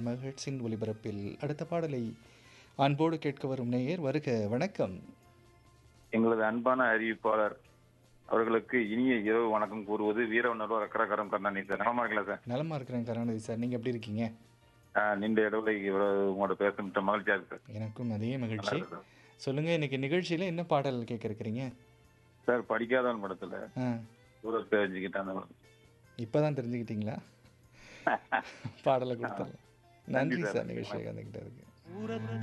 மகிழ்ச்சியின் ஒலிபரப்பில் அடுத்த பாடலை அன்போடு கேட்க வரும் நேயர் வருக வணக்கம் எங்களது அன்பான அறிவிப்பாளர் அவர்களுக்கு இனிய இரவு வணக்கம் கூறுவது வீரவனூர் அக்கரகரம் கண்ணாணி சார் நலமா இருக்கல சார் நலமா இருக்கிறேன் கருணாநிதி சார் நீங்க எப்படி இருக்கீங்க ஆஹ் நீண்ட இடவுல இவ்வளவு உங்களோட பேச மகிழ்ச்சியா இருக்கு சார் எனக்கும் அதே மகிழ்ச்சி நல்லா இருக்கு சொல்லுங்க இன்னைக்கு நிகழ்ச்சியில என்ன பாடல் கேட்க இருக்கிறீங்க சார் படிக்காதவன் படத்துல ஆ தூரத்தை தெரிஞ்சுக்கிட்டான் இப்பதான் தெரிஞ்சுக்கிட்டீங்களா பாடலை கொடுத்துடலாம் நன்றி சார். சார் நிகழ்ச்சியை கலந்துக்கிட்டதுக்கு